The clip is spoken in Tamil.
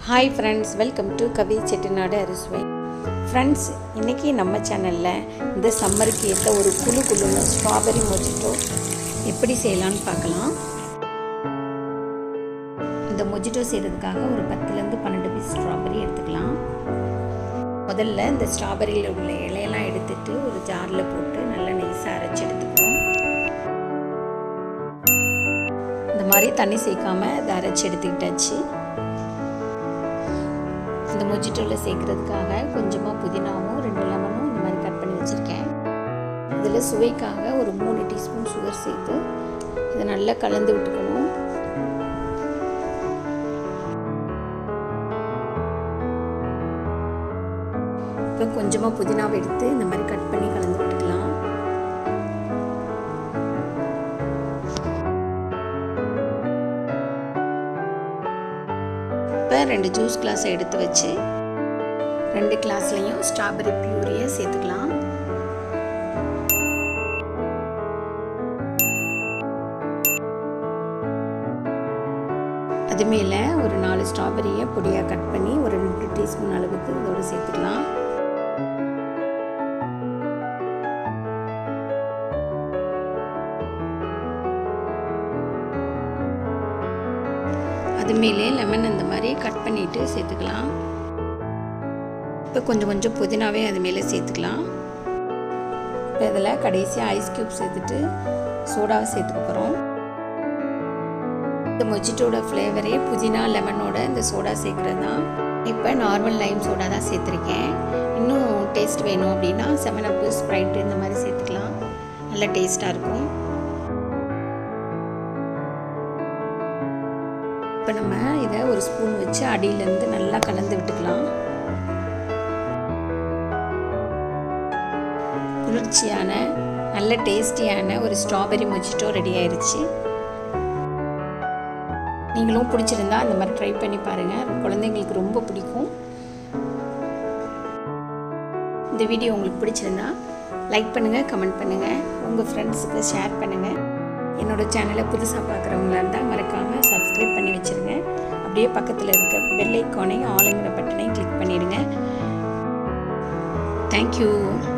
hi friends welcome to Kavi Chettinad Arusuvai friends இன்றைக்கி நம்ம சேனலில் இந்த சம்மருக்கு ஏற்ற ஒரு குழு குழுன்னு ஸ்ட்ராபெரி மொஜிட்டோ எப்படி செய்யலான்னு பார்க்கலாம் இந்த மொஜிட்டோ செய்கிறதுக்காக ஒரு பத்துலேருந்து பன்னெண்டு பீஸ் ஸ்ட்ராபெரி எடுத்துக்கலாம் முதல்ல இந்த ஸ்ட்ராபெரியில் உள்ள இலையெல்லாம் எடுத்துட்டு ஒரு ஜாரில் போட்டு நல்லா நைஸாக அரைச்சி எடுத்துக்கணும் இந்த மாதிரி தண்ணி சேர்க்காம இதை அரைச்சி எடுத்துக்கிட்டாச்சு இந்த மொஜிட்டோவில் சேர்க்குறதுக்காக கொஞ்சமாக புதினாவும் ரெண்டு லெமனும் இந்த மாதிரி கட் பண்ணி வச்சுருக்கேன் இதில் சுவைக்காக ஒரு மூணு டீஸ்பூன் சுகர் சேர்த்து இதை நல்லா கலந்து விட்டுக்கணும் இப்போ கொஞ்சமாக புதினாவை எடுத்து இந்த மாதிரி கட் பண்ணி கலந்து விட்டுக்கலாம் இப்போ ரெண்டு ஜூஸ் கிளாஸை எடுத்து வச்சு ரெண்டு கிளாஸ்லேயும் ஸ்ட்ராபெரி பியூரியை சேர்த்துக்கலாம் அது மேலே ஒரு நாலு ஸ்ட்ராபெரியை பொடியாக கட் பண்ணி ஒரு ரெண்டு டீஸ்பூன் அளவுக்கு இதோடு சேர்த்துக்கலாம் அது மேலே லெமன் இந்த மாதிரி கட் பண்ணிவிட்டு சேர்த்துக்கலாம் இப்போ கொஞ்சம் கொஞ்சம் புதினாவே அது மேலே சேர்த்துக்கலாம் இப்போ இதில் கடைசியாக ஐஸ் க்யூப் சேர்த்துட்டு சோடாவை சேர்த்துக்க போகிறோம் இந்த மொஜிட்டோட ஃப்ளேவரே புதினா லெமனோட இந்த சோடா சேர்க்குறது தான் இப்போ நார்மல் லைம் சோடா தான் சேர்த்துருக்கேன் இன்னும் டேஸ்ட் வேணும் அப்படின்னா செவன் அப்பு ஸ்ப்ரைட்டு இந்த மாதிரி சேர்த்துக்கலாம் நல்ல டேஸ்ட்டாக இருக்கும் இப்போ நம்ம இதை ஒரு ஸ்பூன் வச்சு அடியிலேருந்து நல்லா கலந்து விட்டுக்கலாம் குளிர்ச்சியான நல்ல டேஸ்டியான ஒரு ஸ்ட்ராபெரி மொஜிட்டோ ரெடி ஆயிடுச்சு நீங்களும் பிடிச்சிருந்தா அந்த மாதிரி ட்ரை பண்ணி பாருங்கள் குழந்தைங்களுக்கு ரொம்ப பிடிக்கும் இந்த வீடியோ உங்களுக்கு பிடிச்சிருந்தா லைக் பண்ணுங்கள் கமெண்ட் பண்ணுங்கள் உங்கள் ஃப்ரெண்ட்ஸுக்கு ஷேர் பண்ணுங்கள் என்னோடய சேனலை புதுசாக பார்க்குறவங்களா இருந்தால் மறக்காமல் சப்ஸ்கிரைப் பண்ணி வச்சுருங்க அப்படியே பக்கத்தில் இருக்க பெல் ஐக்கானையும் ஆளுங்கிற பட்டனையும் கிளிக் பண்ணிடுங்க தேங்க்யூ